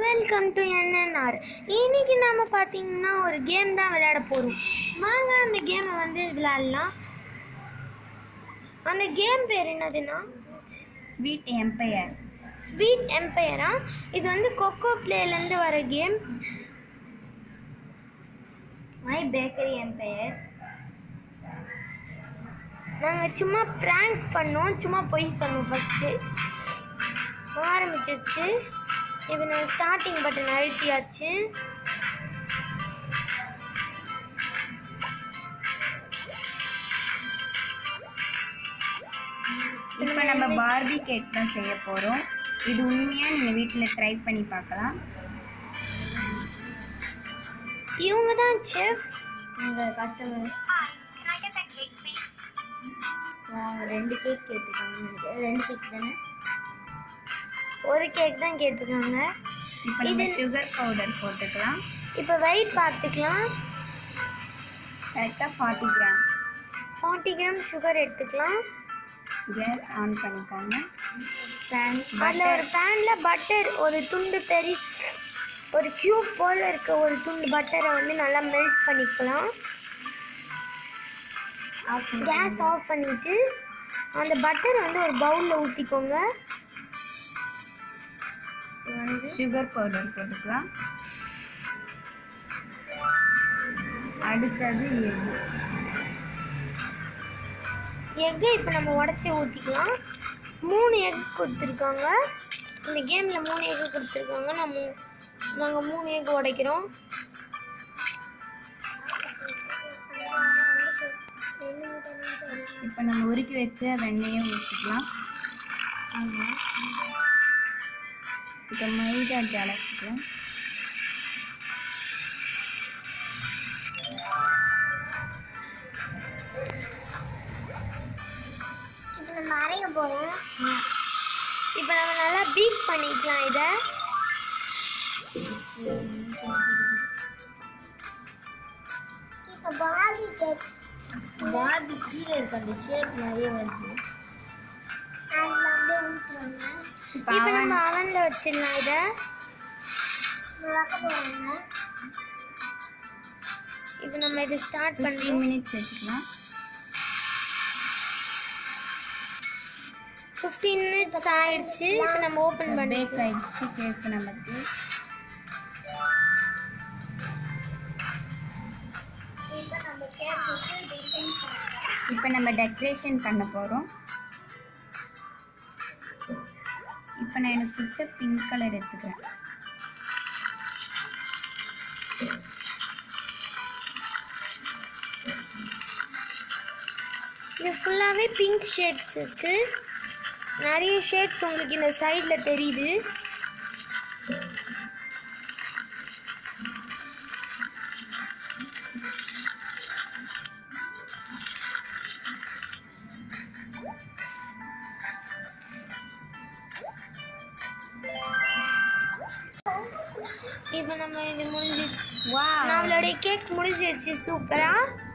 welcome to என்என்ஆர் இன்னைக்கு நாம பார்த்தீங்கன்னா ஒரு கேம் தான் விளையாட போகிறோம் வாங்க அந்த கேமை வந்து விளையாடலாம் அந்த கேம் பேர் என்னதுன்னா ஸ்வீட் எம்பையர் ஸ்வீட் எம்பையரா இது வந்து கொக்கோ பிளேலேருந்து வர கேம் மை பேக்கரி எம்பையர் நாங்கள் சும்மா ப்ராங்க் பண்ணோம் சும்மா பொய் சொன்னோம் ஃபஸ்ட்டு ஆரம்பிச்சிருச்சு இப்போ நான் ஸ்டார்டிங் பட்டன் அழுத்தியாச்சு இப்போ நம்ம பார்பி கேக் தான் செய்ய போகிறோம் இது உண்மையாக நீங்கள் வீட்டில் ட்ரை பண்ணி பார்க்கலாம் இவங்க தான் செஃப் உங்கள் கஸ்டமர் ரெண்டு கேக் கேட்டுருக்காங்க ரெண்டு கேக் தானே ஒரு கேக் தான் கேட்டிருக்காங்க இப்போ நம்ம இது- சுகர் பவுடர் போட்டுக்கலாம் இப்போ வெயிட் பார்த்துக்கலாம் கரெக்டாக forty gram forty gram sugar எடுத்துக்கலாம் கேஸ் ஆன் பண்ணிக்கோங்க பேன் அதில் ஒரு பேனில் பட்டர் ஒரு துண்டு பெரிய ஒரு க்யூப் போல் இருக்க ஒரு துண்டு பட்டரை வந்து நல்லா மெல்ட் பண்ணிக்கலாம் கேஸ் ஆஃப் பண்ணிவிட்டு அந்த பட்டர் வந்து ஒரு பவுலில் ஊற்றிக்கோங்க வந்து சுகர் பவுடர் போட்டுக்கலாம் அடுத்தது எது எக்கு இப்போ நம்ம உடச்சி ஊற்றிக்கலாம் மூணு எக் கொடுத்துருக்காங்க இந்த கேமில் மூணு எக்கு கொடுத்துருக்காங்க நம்ம நாங்கள் மூணு எக் உடைக்கிறோம் இப்போ நம்ம உருக்கி வச்ச வெண்ணெயை ஊற்றிக்கலாம் இப்போ மைதா ஜலசிக்கலாம் இப்போ நம்ம அரைக்க போகிறோம் இப்போ நம்ம நல்லா பீட் பண்ணிக்கலாம் இதை இப்போ பாதி கேக் பாதி கீழே இருக்க அந்த ஷேப் நிறைய வருது அதில் அப்படியே ஊற்றுறாங்க இப்போ இப்போ அவன் நம்ம அவனில் வச்சிடலாம் இதை போகிறாங்க இப்போ நம்ம இதை ஸ்டார்ட் ஃபிஃப்டீன் பண்ணுறோம் மினிட்ஸ் வச்சுக்கலாம் ஃபிஃப்டீன் மினிட்ஸ் ஆயிடுச்சு இப்போ நம்ம ஓப்பன் பேக் பண்ணிக்கலாம் ஆயிடுச்சு கேக்கு நமக்கு இப்போ நம்ம டெக்கரேஷன் பண்ண போகிறோம் இப்போ நான் எனக்கு பிடிச்ச பிங்க் கலர் எடுத்துக்கிறேன் இது ஃபுல்லாகவே பிங்க் ஷேட்ஸ் இருக்கு நிறைய ஷேட்ஸ் உங்களுக்கு இந்த சைடில் தெரியுது இப்போ நம்ம இது முடிஞ்சிருச்சு வா நம்மளுடைய கேக் முடிஞ்சிருச்சு சூப்பரா